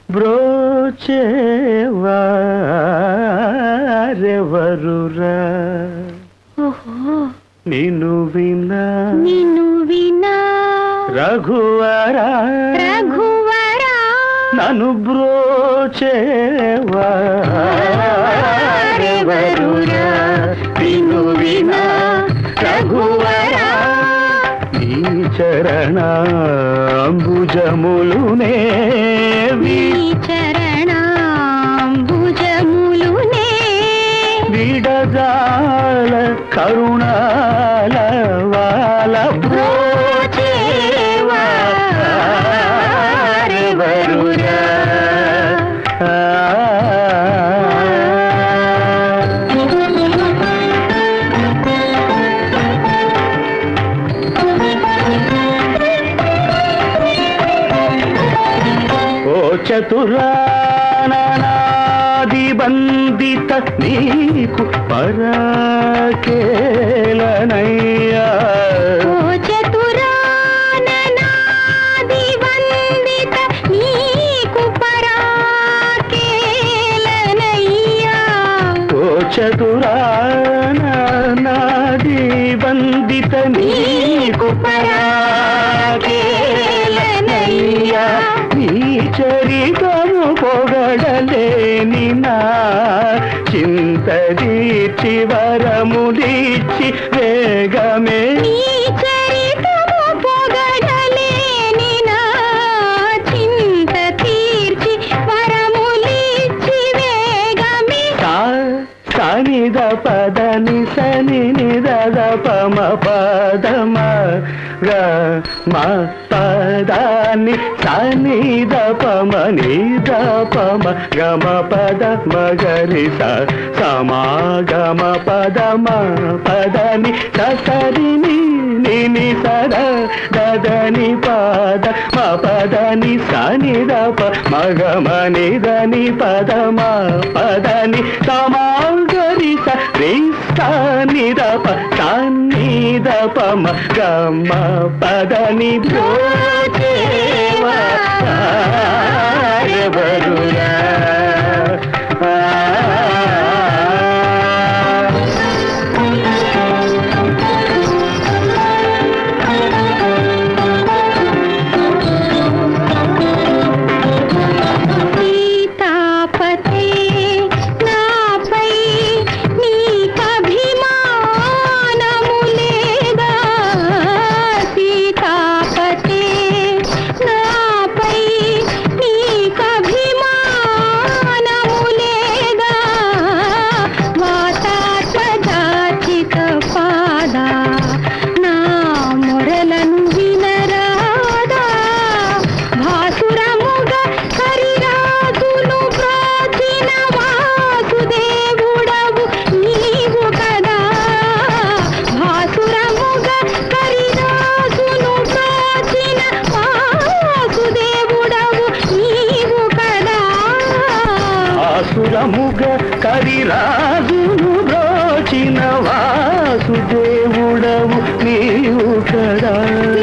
బ్రోచేవారెవరురా ఓహో నిన్ను వినా నిన్ను వినా రఘువరా రఘువరా నన్ను బ్రోచేవారెవరురా నిన్ను వినా రఘువరా నీ చరణాంబుజములునే నీ చరణాంబుజములునే విడజాల కరుణాల వాల బ్రోచేవారెవరురా ఓ చతురానాది బందిత నీకు పరాకేలనయ్యా ఓ చతురాననాది వందిత నీకు పరాకేలనయ్యా ఓ చతురానాది బందిత నీకు పరాకేలనయ్యా నీ చరితము పొగడలేని నా చింత తీర్చి వరములిచ్చి వేగమే నీ చరితము పొగడలేని నా చింత తీర్చి వరములిచ్చి వేగమే సా సనిద పదని సని నిద పమ పదమ గ మ పదాని సనిద పమ నిద పమ గమ పద మగరి స సమాగమ పదమ పదని ససరిని నిని సద దదని పద మ పదని సనిద ప మగమ నిదని పదమ పదని సమాగరి స రి సనిద ప సన్నిద పమ గమ పదని బ్రోచేవా ఎవరురా సీతాపతే నాపై నీకభిమానము లేదా సీతాపతే నాపై నీకభిమానము లేదా వాతాత్మజాచిత పాదా నా మొరలను వినరాదా భాసురముగ హరిరాజును ప్రాచీన వాసుదేవుడవు నీవు కదా భాసురముగ హరిరాజును ప్రాచీన వాసుదేవుడవు నీవు కదా ఆసురముగ కరిరాజును బ్రోచిన వాసుదేవుడవు నీవు కదా